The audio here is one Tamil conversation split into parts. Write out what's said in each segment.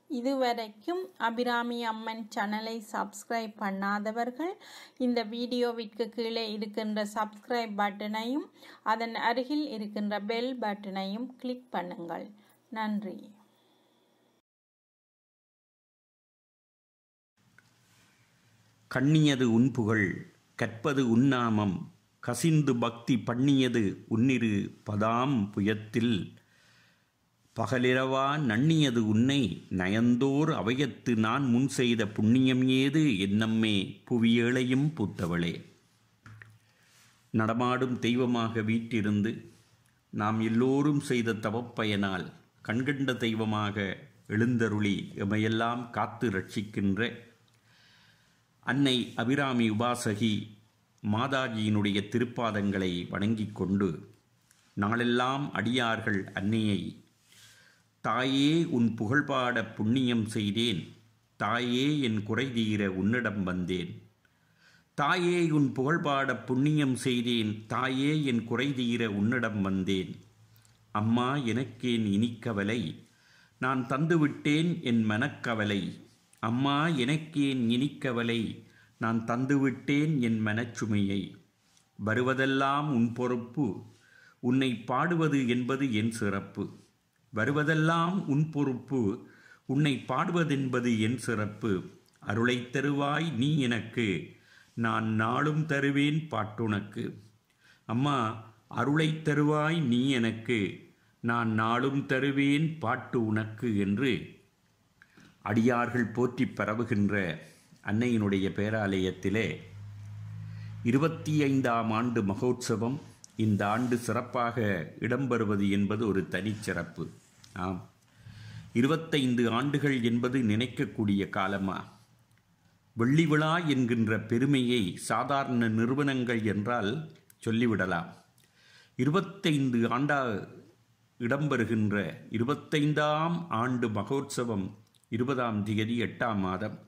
இதுவரைக்கும் அபிராமி அம்மன் சேனலை சப்ஸ்கிரைப் பண்ணாதவர்கள் இந்த வீடியோவிற்கு கீழே இருக்கின்ற சப்ஸ்கிரைப் பட்டனையும் அதன் அருகில் இருக்கின்ற பெல் பட்டனையும் கிளிக் பண்ணுங்கள் நன்றி கண்ணியது உன்புகழ் கற்பது உன்னாமம் கசிந்து பக்தி பண்ணியது உன்னிரு பதாம் புயத்தில் பகலிரவா நண்ணியது உன்னை நயந்தோர் அவையத்து நான் முன் செய்த புண்ணியம் ஏது என்னம்மே புவியேளையும் பூத்தவளே நடமாடும் தெய்வமாக வீற்றிருந்து நாம் எல்லோரும் செய்த தவப்பயனால் கண்கண்ட தெய்வமாக எழுந்தருளி எமையெல்லாம் காத்து ரட்சிக்கின்ற அன்னை அபிராமி உபாசகி மாதாஜியினுடைய திருப்பாதங்களை வணங்கிக் கொண்டு நாளெல்லாம் அடியார்கள் அன்னையை தாயே உன் புகழ்பாட புண்ணியம் செய்தேன் தாயே என் குறை தீர உன்னிடம் வந்தேன் தாயே உன் புகழ்பாட புண்ணியம் செய்தேன் தாயே என் குறை தீர உன்னிடம் வந்தேன் அம்மா எனக்கேன் இனிக்கவலை நான் தந்துவிட்டேன் என் மனக்கவலை அம்மா எனக்கேன் இனிக்கவலை நான் தந்துவிட்டேன் என் மனச்சுமையை வருவதெல்லாம் உன் பொறுப்பு உன்னை பாடுவது என்பது என் சிறப்பு வருவதெல்லாம் உன் பொறுப்பு உன்னை பாடுவதென்பது என் சிறப்பு அருளைத் தருவாய் நீ எனக்கு நான் நாளும் தருவேன் பாட்டுனக்கு அம்மா அருளைத் தருவாய் நீ எனக்கு நான் நாளும் தருவேன் பாட்டு உனக்கு என்று அடியார்கள் போற்றிப் பரவுகின்ற அன்னையினுடைய பேராலயத்திலே இருபத்தி ஐந்தாம் ஆண்டு மகோத்சவம் இந்த ஆண்டு சிறப்பாக இடம்பெறுவது என்பது ஒரு தனிச்சிறப்பு ஆம் இருபத்தைந்து ஆண்டுகள் என்பது நினைக்கக்கூடிய காலமா வெள்ளி விழா என்கின்ற பெருமையை சாதாரண நிறுவனங்கள் என்றால் சொல்லிவிடலாம் இருபத்தைந்து ஆண்டா இடம்பெறுகின்ற இருபத்தைந்தாம் ஆண்டு மகோத்சவம் இருபதாம் தேதி எட்டாம் மாதம்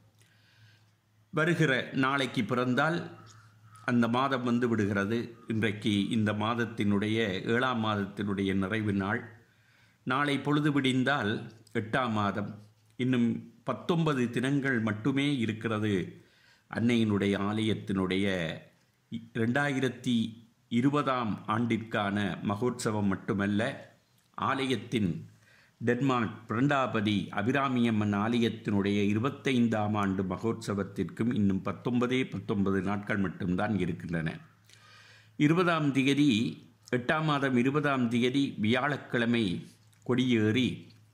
வருகிற நாளைக்கு பிறந்தால் அந்த மாதம் வந்து விடுகிறது இன்றைக்கு இந்த மாதத்தினுடைய ஏழாம் மாதத்தினுடைய நிறைவு நாள் நாளை பொழுது விடிந்தால் எட்டாம் மாதம் இன்னும் பத்தொன்பது தினங்கள் மட்டுமே இருக்கிறது அன்னையினுடைய ஆலயத்தினுடைய ரெண்டாயிரத்தி இருபதாம் ஆண்டிற்கான மகோத்சவம் மட்டுமல்ல ஆலயத்தின் டென்மார்க் பிரண்டாபதி அபிராமியம்மன் ஆலயத்தினுடைய இருபத்தைந்தாம் ஆண்டு மகோத்சவத்திற்கும் இன்னும் பத்தொன்பதே பத்தொன்பது நாட்கள் மட்டும்தான் இருக்கின்றன இருபதாம் தேதி எட்டாம் மாதம் இருபதாம் தேதி வியாழக்கிழமை கொடியேறி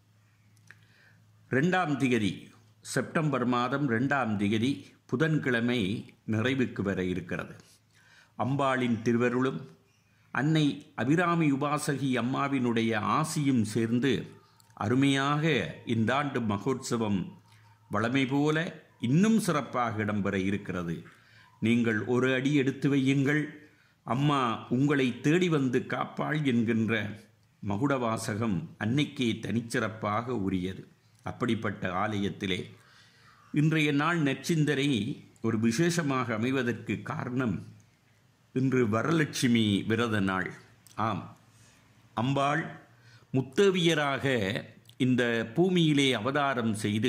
ரெண்டாம் திகதி செப்டம்பர் மாதம் ரெண்டாம் திகதி புதன்கிழமை நிறைவுக்கு வர இருக்கிறது அம்பாளின் திருவருளும் அன்னை அபிராமி உபாசகி அம்மாவினுடைய ஆசியும் சேர்ந்து அருமையாக இந்த ஆண்டு மகோத்சவம் வளமை போல இன்னும் சிறப்பாக இடம்பெற இருக்கிறது நீங்கள் ஒரு அடி எடுத்து வையுங்கள் அம்மா உங்களை தேடி வந்து காப்பாள் என்கின்ற மகுடவாசகம் அன்னைக்கே தனிச்சிறப்பாக உரியது அப்படிப்பட்ட ஆலயத்திலே இன்றைய நாள் நற்சிந்தனை ஒரு விசேஷமாக அமைவதற்கு காரணம் இன்று வரலட்சுமி விரத நாள் ஆம் அம்பாள் முத்தவியராக இந்த பூமியிலே அவதாரம் செய்து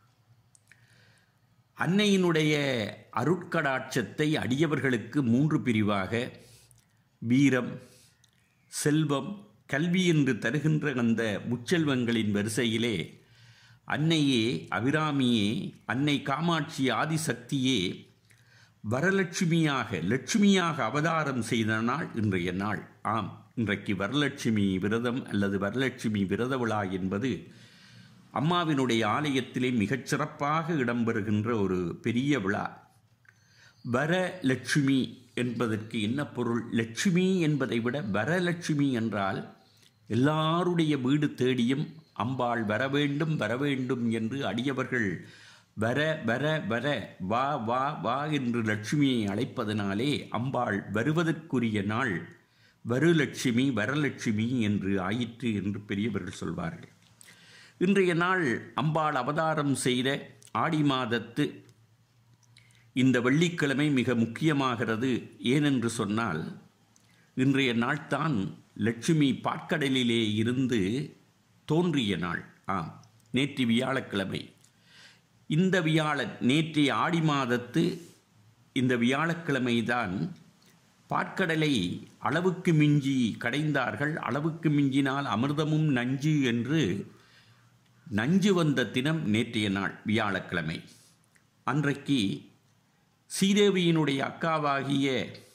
அன்னையினுடைய அருட்கடாட்சத்தை அடியவர்களுக்கு மூன்று பிரிவாக வீரம் செல்வம் கல்வி என்று தருகின்ற அந்த முச்செல்வங்களின் வரிசையிலே அன்னையே அபிராமியே அன்னை காமாட்சி ஆதிசக்தியே வரலட்சுமியாக லட்சுமியாக அவதாரம் செய்த நாள் இன்றைய நாள் ஆம் இன்றைக்கு வரலட்சுமி விரதம் அல்லது வரலட்சுமி விரத விழா என்பது அம்மாவினுடைய ஆலயத்திலே மிகச் சிறப்பாக இடம்பெறுகின்ற ஒரு பெரிய விழா வரலட்சுமி என்பதற்கு என்ன பொருள் லட்சுமி என்பதை விட வரலட்சுமி என்றால் எல்லாருடைய வீடு தேடியும் அம்பாள் வர வேண்டும் வர வேண்டும் என்று அடியவர்கள் வர வர வர வா வா வா என்று லட்சுமியை அழைப்பதனாலே அம்பாள் வருவதற்குரிய நாள் வருலட்சுமி வரலட்சுமி என்று ஆயிற்று என்று பெரியவர்கள் சொல்வார்கள் இன்றைய நாள் அம்பாள் அவதாரம் செய்த ஆடி மாதத்து இந்த வெள்ளிக்கிழமை மிக முக்கியமாகிறது ஏனென்று சொன்னால் இன்றைய நாள்தான் லட்சுமி பாற்கடலிலே இருந்து தோன்றிய நாள் ஆம் நேற்று வியாழக்கிழமை இந்த வியாழன் நேற்றைய ஆடி மாதத்து இந்த வியாழக்கிழமை தான் பாற்கடலை அளவுக்கு மிஞ்சி கடைந்தார்கள் அளவுக்கு மிஞ்சினால் அமிர்தமும் நஞ்சு என்று நஞ்சு வந்த தினம் நேற்றைய நாள் வியாழக்கிழமை அன்றைக்கு ஸ்ரீதேவியினுடைய அக்காவாகிய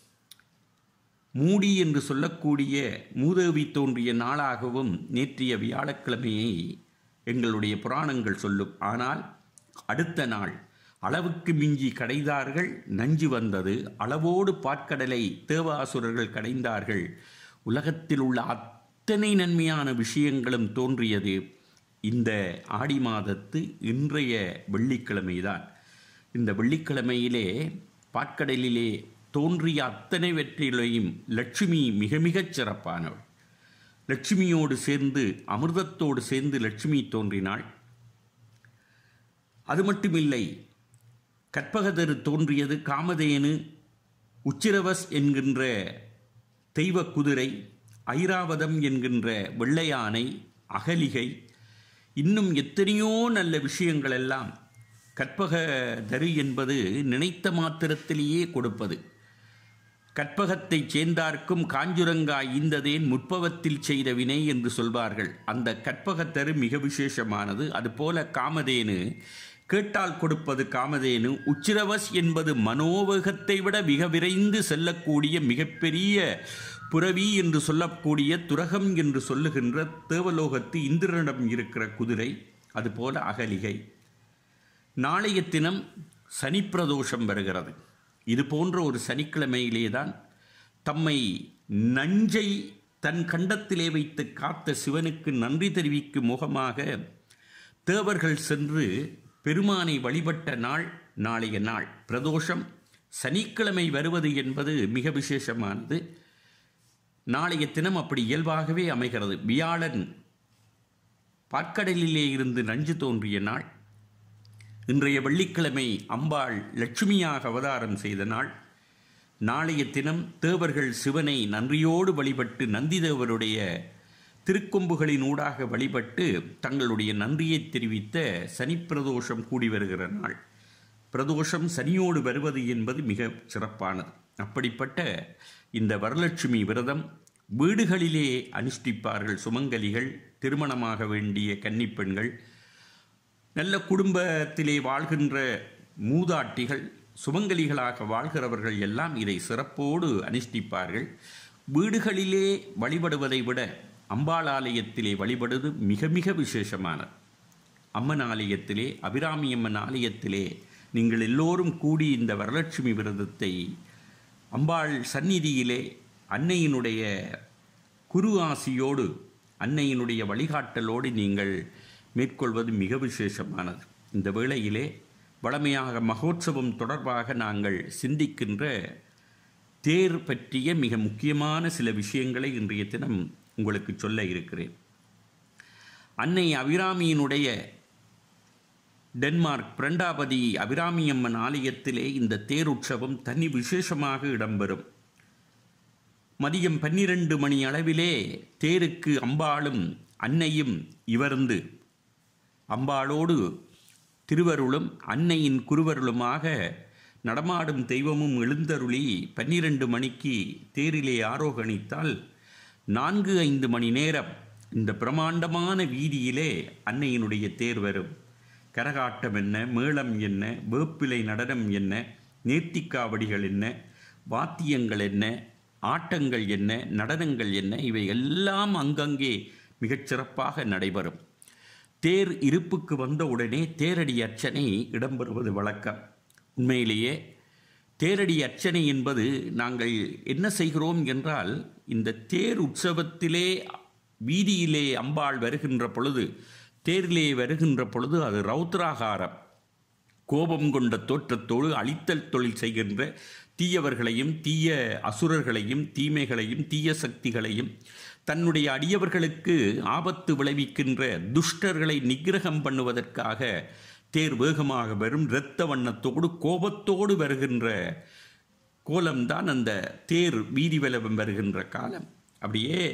மூடி என்று சொல்லக்கூடிய மூதேவி தோன்றிய நாளாகவும் நேற்றைய வியாழக்கிழமையை எங்களுடைய புராணங்கள் சொல்லும் ஆனால் அடுத்த நாள் அளவுக்கு மிஞ்சி கடைந்தார்கள் நஞ்சு வந்தது அளவோடு பாற்கடலை தேவாசுரர்கள் கடைந்தார்கள் உலகத்தில் உள்ள அத்தனை நன்மையான விஷயங்களும் தோன்றியது இந்த ஆடி மாதத்து இன்றைய வெள்ளிக்கிழமைதான் இந்த வெள்ளிக்கிழமையிலே பாற்கடலிலே தோன்றிய அத்தனை வெற்றிலையும் லட்சுமி மிக மிகச் சிறப்பானவள் லட்சுமியோடு சேர்ந்து அமிர்தத்தோடு சேர்ந்து லட்சுமி தோன்றினாள் அது மட்டுமில்லை கற்பகதரு தோன்றியது காமதேனு உச்சிரவஸ் என்கின்ற தெய்வ குதிரை ஐராவதம் என்கின்ற வெள்ளையானை அகலிகை இன்னும் எத்தனையோ நல்ல விஷயங்கள் எல்லாம் கற்பக தரு என்பது நினைத்த மாத்திரத்திலேயே கொடுப்பது கற்பகத்தை சேர்ந்தார்க்கும் காஞ்சுரங்காய் ஈந்ததேன் முற்பவத்தில் செய்த வினை என்று சொல்வார்கள் அந்த கற்பகத்தரு மிக விசேஷமானது அதுபோல காமதேனு கேட்டால் கொடுப்பது காமதேனு உச்சிரவஸ் என்பது மனோவேகத்தை விட மிக விரைந்து செல்லக்கூடிய மிகப்பெரிய புரவி என்று சொல்லக்கூடிய துரகம் என்று சொல்லுகின்ற தேவலோகத்து இந்திரனிடம் இருக்கிற குதிரை அதுபோல அகலிகை நாளைய தினம் சனிப்பிரதோஷம் வருகிறது இது போன்ற ஒரு சனிக்கிழமையிலே தான் தம்மை நஞ்சை தன் கண்டத்திலே வைத்து காத்த சிவனுக்கு நன்றி தெரிவிக்கும் முகமாக தேவர்கள் சென்று பெருமானை வழிபட்ட நாள் நாளைய நாள் பிரதோஷம் சனிக்கிழமை வருவது என்பது மிக விசேஷமானது நாளைய தினம் அப்படி இயல்பாகவே அமைகிறது வியாழன் பாற்கடலிலே இருந்து நஞ்சு தோன்றிய நாள் இன்றைய வெள்ளிக்கிழமை அம்பாள் லட்சுமியாக அவதாரம் செய்த நாள் நாளைய தினம் தேவர்கள் சிவனை நன்றியோடு வழிபட்டு நந்திதேவருடைய திருக்கொம்புகளின் ஊடாக வழிபட்டு தங்களுடைய நன்றியை தெரிவித்த சனிப்பிரதோஷம் கூடி வருகிற நாள் பிரதோஷம் சனியோடு வருவது என்பது மிக சிறப்பானது அப்படிப்பட்ட இந்த வரலட்சுமி விரதம் வீடுகளிலே அனுஷ்டிப்பார்கள் சுமங்கலிகள் திருமணமாக வேண்டிய கன்னிப்பெண்கள் நல்ல குடும்பத்திலே வாழ்கின்ற மூதாட்டிகள் சுமங்கலிகளாக வாழ்கிறவர்கள் எல்லாம் இதை சிறப்போடு அனுஷ்டிப்பார்கள் வீடுகளிலே வழிபடுவதை விட அம்பாள் ஆலயத்திலே வழிபடுவது மிக மிக விசேஷமானது அம்மன் ஆலயத்திலே அபிராமி அம்மன் ஆலயத்திலே நீங்கள் எல்லோரும் கூடி இந்த வரலட்சுமி விரதத்தை அம்பாள் சந்நிதியிலே அன்னையினுடைய குரு ஆசியோடு அன்னையினுடைய வழிகாட்டலோடு நீங்கள் மேற்கொள்வது மிக விசேஷமானது இந்த வேளையிலே வளமையாக மகோத்சவம் தொடர்பாக நாங்கள் சிந்திக்கின்ற தேர் பற்றிய மிக முக்கியமான சில விஷயங்களை இன்றைய தினம் உங்களுக்கு சொல்ல இருக்கிறேன் அன்னை அபிராமியினுடைய டென்மார்க் பிரண்டாபதி அபிராமியம்மன் ஆலயத்திலே இந்த தேர் உற்சவம் தனி விசேஷமாக இடம்பெறும் மதியம் பன்னிரண்டு மணி அளவிலே தேருக்கு அம்பாளும் அன்னையும் இவர்ந்து அம்பாளோடு திருவருளும் அன்னையின் குருவருளுமாக நடமாடும் தெய்வமும் எழுந்தருளி பன்னிரண்டு மணிக்கு தேரிலே ஆரோகணித்தால் நான்கு ஐந்து மணி நேரம் இந்த பிரமாண்டமான வீதியிலே அன்னையினுடைய தேர் வரும் கரகாட்டம் என்ன மேளம் என்ன வேப்பிலை நடனம் என்ன நேர்த்திக்காவடிகள் என்ன வாத்தியங்கள் என்ன ஆட்டங்கள் என்ன நடனங்கள் என்ன இவை எல்லாம் அங்கங்கே மிகச் சிறப்பாக நடைபெறும் தேர் இருப்புக்கு வந்தவுடனே தேரடி அர்ச்சனை இடம்பெறுவது வழக்கம் உண்மையிலேயே தேரடி அர்ச்சனை என்பது நாங்கள் என்ன செய்கிறோம் என்றால் இந்த தேர் உற்சவத்திலே வீதியிலே அம்பாள் வருகின்ற பொழுது தேரிலே வருகின்ற பொழுது அது ரௌத்ராகாரம் கோபம் கொண்ட தோற்றத்தோடு அழித்தல் தொழில் செய்கின்ற தீயவர்களையும் தீய அசுரர்களையும் தீமைகளையும் தீய சக்திகளையும் தன்னுடைய அடியவர்களுக்கு ஆபத்து விளைவிக்கின்ற துஷ்டர்களை நிகிரகம் பண்ணுவதற்காக தேர் வேகமாக வரும் இரத்த வண்ணத்தோடு கோபத்தோடு வருகின்ற கோலம்தான் அந்த தேர் வீதி விலவம் வருகின்ற காலம் அப்படியே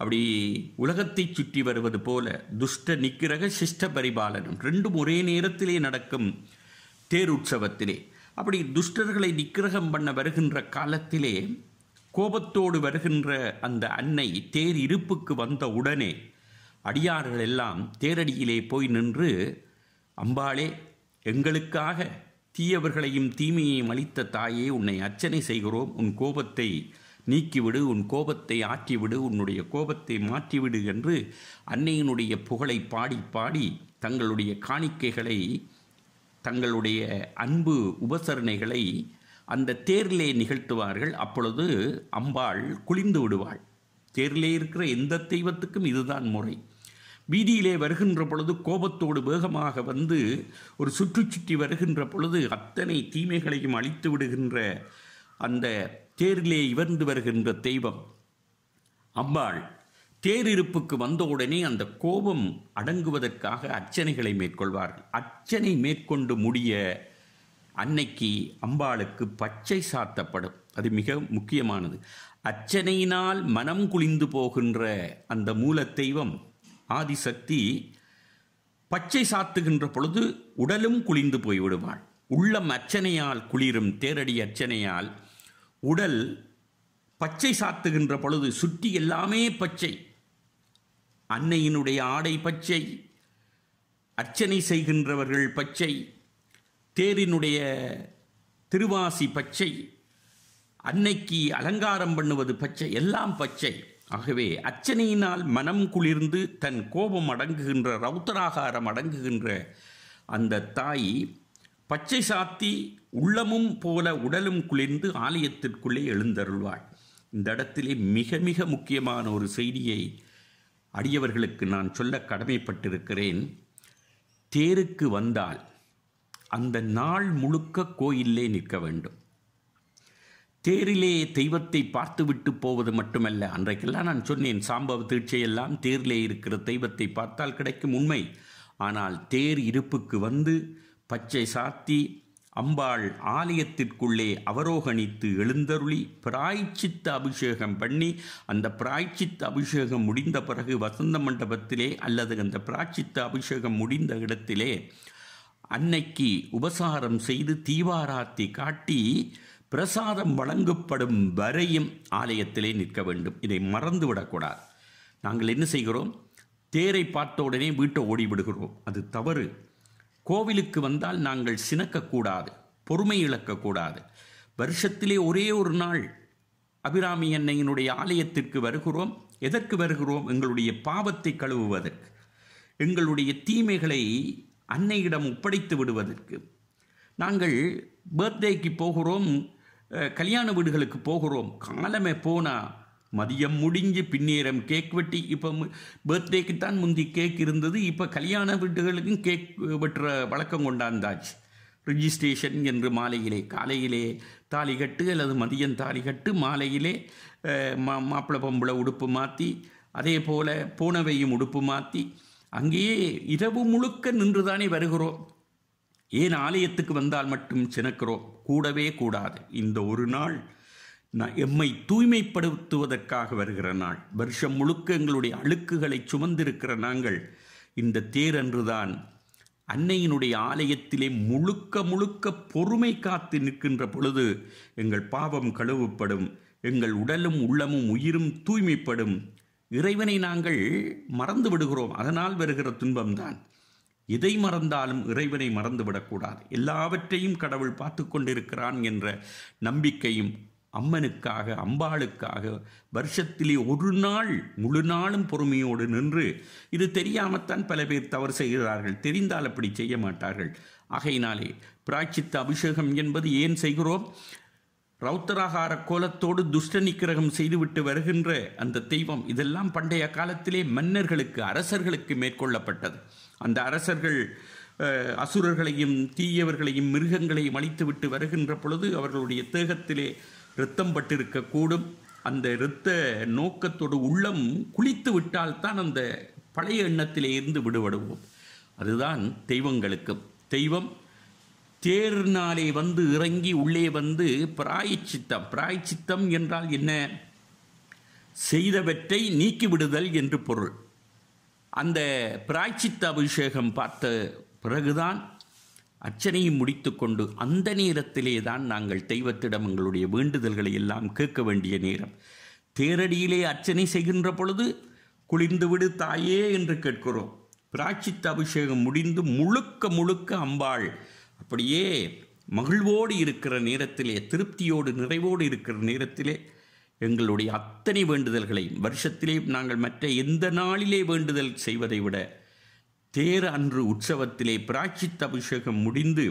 அப்படி உலகத்தை சுற்றி வருவது போல துஷ்ட நிக்கிரக சிஷ்ட பரிபாலனம் ரெண்டும் ஒரே நேரத்திலே நடக்கும் தேர் உற்சவத்திலே அப்படி துஷ்டர்களை நிக்கிரகம் பண்ண வருகின்ற காலத்திலே கோபத்தோடு வருகின்ற அந்த அன்னை தேர் இருப்புக்கு வந்த உடனே அடியார்கள் எல்லாம் தேரடியிலே போய் நின்று அம்பாளே எங்களுக்காக தீயவர்களையும் தீமையையும் அளித்த தாயே உன்னை அர்ச்சனை செய்கிறோம் உன் கோபத்தை நீக்கிவிடு உன் கோபத்தை ஆற்றிவிடு உன்னுடைய கோபத்தை மாற்றிவிடு என்று அன்னையினுடைய புகழை பாடி பாடி தங்களுடைய காணிக்கைகளை தங்களுடைய அன்பு உபசரணைகளை அந்த தேரிலே நிகழ்த்துவார்கள் அப்பொழுது அம்பாள் குளிந்து விடுவாள் தேரிலே இருக்கிற எந்த தெய்வத்துக்கும் இதுதான் முறை வீதியிலே வருகின்ற பொழுது கோபத்தோடு வேகமாக வந்து ஒரு சுற்றி சுற்றி வருகின்ற பொழுது அத்தனை தீமைகளையும் அழித்து விடுகின்ற அந்த தேரிலே இவர்ந்து வருகின்ற தெய்வம் அம்பாள் தேரிருப்புக்கு வந்தவுடனே அந்த கோபம் அடங்குவதற்காக அர்ச்சனைகளை மேற்கொள்வார்கள் அர்ச்சனை மேற்கொண்டு முடிய அன்னைக்கு அம்பாளுக்கு பச்சை சாத்தப்படும் அது மிக முக்கியமானது அர்ச்சனையினால் மனம் குளிந்து போகின்ற அந்த மூல தெய்வம் ஆதிசக்தி பச்சை சாத்துகின்ற பொழுது உடலும் குளிந்து போய்விடுவாள் உள்ளம் அர்ச்சனையால் குளிரும் தேரடி அர்ச்சனையால் உடல் பச்சை சாத்துகின்ற பொழுது சுற்றி எல்லாமே பச்சை அன்னையினுடைய ஆடை பச்சை அர்ச்சனை செய்கின்றவர்கள் பச்சை தேரினுடைய திருவாசி பச்சை அன்னைக்கு அலங்காரம் பண்ணுவது பச்சை எல்லாம் பச்சை ஆகவே அர்ச்சனையினால் மனம் குளிர்ந்து தன் கோபம் அடங்குகின்ற ரௌத்தராகாரம் அடங்குகின்ற அந்த தாய் பச்சை சாத்தி உள்ளமும் போல உடலும் குளிர்ந்து ஆலயத்திற்குள்ளே எழுந்தருள்வாள் இந்த இடத்திலே மிக மிக முக்கியமான ஒரு செய்தியை அடியவர்களுக்கு நான் சொல்ல கடமைப்பட்டிருக்கிறேன் தேருக்கு வந்தால் அந்த நாள் முழுக்க கோயிலே நிற்க வேண்டும் தேரிலே தெய்வத்தை பார்த்துவிட்டு போவது மட்டுமல்ல அன்றைக்கெல்லாம் நான் சொன்னேன் சாம்பவ தீட்சையெல்லாம் தேரிலே இருக்கிற தெய்வத்தை பார்த்தால் கிடைக்கும் உண்மை ஆனால் தேர் இருப்புக்கு வந்து பச்சை சாத்தி அம்பாள் ஆலயத்திற்குள்ளே அவரோகணித்து எழுந்தருளி பிராய்ச்சித்த அபிஷேகம் பண்ணி அந்த பிராய்ச்சித்த அபிஷேகம் முடிந்த பிறகு வசந்த மண்டபத்திலே அல்லது அந்த பிராய்ச்சித்த அபிஷேகம் முடிந்த இடத்திலே அன்னைக்கு உபசாரம் செய்து தீவாராத்தி காட்டி பிரசாதம் வழங்கப்படும் வரையும் ஆலயத்திலே நிற்க வேண்டும் இதை மறந்து விடக்கூடாது நாங்கள் என்ன செய்கிறோம் தேரை பார்த்த உடனே வீட்டை ஓடிவிடுகிறோம் அது தவறு கோவிலுக்கு வந்தால் நாங்கள் சினக்கக்கூடாது பொறுமை இழக்கக்கூடாது வருஷத்திலே ஒரே ஒரு நாள் அபிராமி அன்னையினுடைய ஆலயத்திற்கு வருகிறோம் எதற்கு வருகிறோம் எங்களுடைய பாவத்தை கழுவுவதற்கு எங்களுடைய தீமைகளை அன்னையிடம் ஒப்படைத்து விடுவதற்கு நாங்கள் பர்த்டேக்கு போகிறோம் அஹ், கல்யாண வீடுகளுக்கு போகிறோம் காலமே போனால் மதியம் முடிஞ்சு பின்னேரம் கேக் வெட்டி இப்போ பர்த்டேக்கு தான் முந்தி கேக் இருந்தது இப்போ கல்யாண வீடுகளுக்கும் கேக் வெட்டுற வழக்கம் கொண்டாந்தாச்சு ரிஜிஸ்ட்ரேஷன் என்று மாலையிலே காலையிலே தாலி கட்டு அல்லது மதியம் தாலி கட்டு மாலையிலே அஹ், மா மாப்பிள்ளை பொம்பளை உடுப்பு மாற்றி அதே போல் பூனவையும் உடுப்பு மாற்றி அங்கேயே இரவு முழுக்க நின்றுதானே வருகிறோம் ஏன் ஆலயத்துக்கு வந்தால் மட்டும் சினக்கிறோம் கூடவே கூடாது இந்த ஒரு நாள் நான் எம்மை தூய்மைப்படுத்துவதற்காக வருகிற நாள் வருஷம் முழுக்க எங்களுடைய அழுக்குகளை சுமந்திருக்கிற நாங்கள் இந்த தேரன்றுதான் அன்னையினுடைய ஆலயத்திலே முழுக்க முழுக்க பொறுமை காத்து நிற்கின்ற பொழுது எங்கள் பாவம் கழுவப்படும் எங்கள் உடலும் உள்ளமும் உயிரும் தூய்மைப்படும் இறைவனை நாங்கள் மறந்து விடுகிறோம் அதனால் வருகிற துன்பம்தான் எதை மறந்தாலும் இறைவனை மறந்துவிடக்கூடாது எல்லாவற்றையும் கடவுள் பார்த்து கொண்டிருக்கிறான் என்ற நம்பிக்கையும் அம்மனுக்காக அம்பாளுக்காக வருஷத்திலே ஒரு நாள் முழு நாளும் பொறுமையோடு நின்று இது தெரியாமத்தான் பல பேர் தவறு செய்கிறார்கள் தெரிந்தால் அப்படி செய்ய மாட்டார்கள் ஆகையினாலே பிராய்ச்சித்த அபிஷேகம் என்பது ஏன் செய்கிறோம் ரௌத்தராகார கோலத்தோடு துஷ்ட நிக்கிரகம் செய்துவிட்டு வருகின்ற அந்த தெய்வம் இதெல்லாம் பண்டைய காலத்திலே மன்னர்களுக்கு அரசர்களுக்கு மேற்கொள்ளப்பட்டது அந்த அரசர்கள் அஹ், அசுரர்களையும் தீயவர்களையும் மிருகங்களையும் அழித்துவிட்டு வருகின்ற பொழுது அவர்களுடைய தேகத்திலே இரத்தம் பட்டிருக்கக்கூடும் அந்த இரத்த நோக்கத்தோடு உள்ளம் குளித்து விட்டால்தான் அந்த பழைய எண்ணத்திலே இருந்து விடுபடுவோம் அதுதான் தெய்வங்களுக்கும் தெய்வம் தேர்னாலே வந்து இறங்கி உள்ளே வந்து பிராயச்சித்தம் பிராயச்சித்தம் என்றால் என்ன செய்தவற்றை நீக்கிவிடுதல் என்று பொருள் அந்த பிராய்ச்சித்த அபிஷேகம் பார்த்த பிறகுதான் அர்ச்சனையை முடித்துக்கொண்டு அந்த நேரத்திலே தான் நாங்கள் தெய்வத்திடம் எங்களுடைய வேண்டுதல்களை எல்லாம் கேட்க வேண்டிய நேரம் தேரடியிலே அர்ச்சனை செய்கின்ற பொழுது குளிர்ந்து விடு தாயே என்று கேட்கிறோம் பிராய்ச்சித்த அபிஷேகம் முடிந்து முழுக்க முழுக்க அம்பாள் அப்படியே மகிழ்வோடு இருக்கிற நேரத்திலே திருப்தியோடு நிறைவோடு இருக்கிற நேரத்திலே எங்களுடைய அத்தனை வேண்டுதல்களை வருஷத்திலே நாங்கள் மற்ற எந்த நாளிலே வேண்டுதல் செய்வதை விட தேர் அன்று உற்சவத்திலே பிராய்ச்சித்த அபிஷேகம் முடிந்து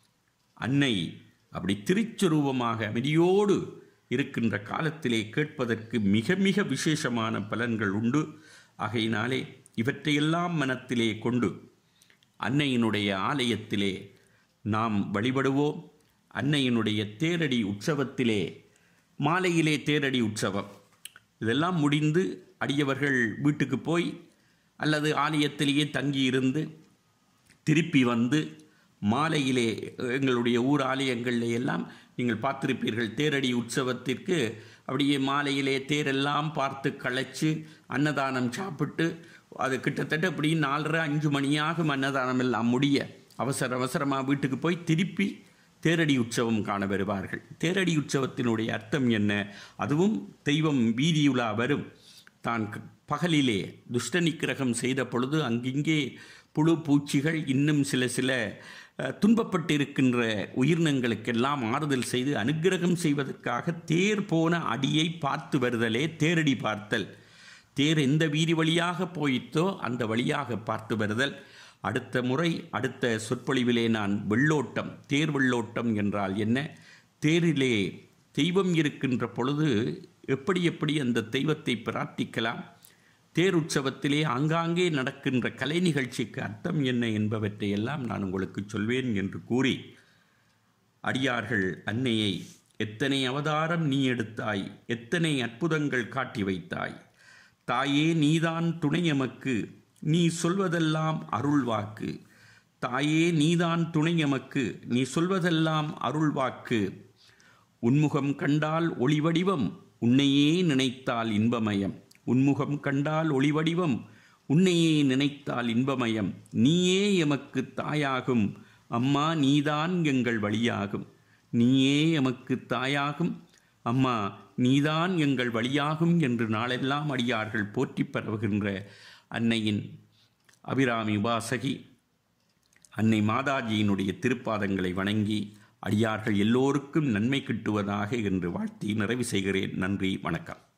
அன்னை அப்படி திருச்சுரூபமாக அமைதியோடு இருக்கின்ற காலத்திலே கேட்பதற்கு மிக மிக விசேஷமான பலன்கள் உண்டு ஆகையினாலே இவற்றையெல்லாம் மனத்திலே கொண்டு அன்னையினுடைய ஆலயத்திலே நாம் வழிபடுவோம் அன்னையினுடைய தேரடி உற்சவத்திலே மாலையிலே தேரடி உற்சவம் இதெல்லாம் முடிந்து அடியவர்கள் வீட்டுக்கு போய் அல்லது ஆலயத்திலேயே தங்கியிருந்து திருப்பி வந்து மாலையிலே எங்களுடைய ஊர் ஆலயங்களில் எல்லாம் நீங்கள் பார்த்திருப்பீர்கள் தேரடி உற்சவத்திற்கு அப்படியே மாலையிலே தேரெல்லாம் பார்த்து களைச்சு அன்னதானம் சாப்பிட்டு அது கிட்டத்தட்ட அப்படி நாலரை அஞ்சு மணியாகும் அன்னதானம் எல்லாம் முடிய அவசர அவசரமாக வீட்டுக்கு போய் திருப்பி தேரடி உற்சவம் காண வருவார்கள் தேரடி உற்சவத்தினுடைய அர்த்தம் என்ன அதுவும் தெய்வம் வீதியுலா வரும் தான் க- பகலிலே துஷ்ட நிக்கிரகம் செய்த பொழுது அங்கிங்கே புழு பூச்சிகள் இன்னும் சில சில அஹ், துன்பப்பட்டிருக்கின்ற உயிரினங்களுக்கெல்லாம் ஆறுதல் செய்து அனுக்கிரகம் செய்வதற்காக தேர் போன அடியை பார்த்து வருதலே தேரடி பார்த்தல் தேர் எந்த வீதி வழியாக போயிற்றோ அந்த வழியாக பார்த்து வருதல் அடுத்த முறை அடுத்த சொற்பொழிவிலே நான் வெள்ளோட்டம் தேர் வெள்ளோட்டம் என்றால் என்ன தேரிலே தெய்வம் இருக்கின்ற பொழுது எப்படி எப்படி அந்த தெய்வத்தை பிரார்த்திக்கலாம் தேர் உற்சவத்திலே ஆங்காங்கே நடக்கின்ற கலை நிகழ்ச்சிக்கு அர்த்தம் என்ன என்பவற்றை எல்லாம் நான் உங்களுக்கு சொல்வேன் என்று கூறி அடியார்கள் அன்னையை எத்தனை அவதாரம் நீ எடுத்தாய் எத்தனை அற்புதங்கள் காட்டி வைத்தாய் தாயே நீதான் துணை எமக்கு நீ சொல்வதெல்லாம் அருள் வாக்கு தாயே நீதான் துணை எமக்கு நீ சொல்வதெல்லாம் அருள் வாக்கு உன்முகம் கண்டால் ஒளிவடிவம் உன்னையே நினைத்தால் இன்பமயம் உன்முகம் கண்டால் ஒளிவடிவம் உன்னையே நினைத்தால் இன்பமயம் நீயே எமக்கு தாயாகும் அம்மா நீதான் எங்கள் வழியாகும் நீயே எமக்கு தாயாகும் அம்மா நீதான் எங்கள் வழியாகும் என்று நாளெல்லாம் அடியார்கள் போற்றிப் பரவுகின்ற அன்னையின் அபிராமி உபாசகி அன்னை மாதாஜியினுடைய திருப்பாதங்களை வணங்கி அடியார்கள் எல்லோருக்கும் நன்மை கிட்டுவதாக என்று வாழ்த்தி நிறைவு செய்கிறேன் நன்றி வணக்கம்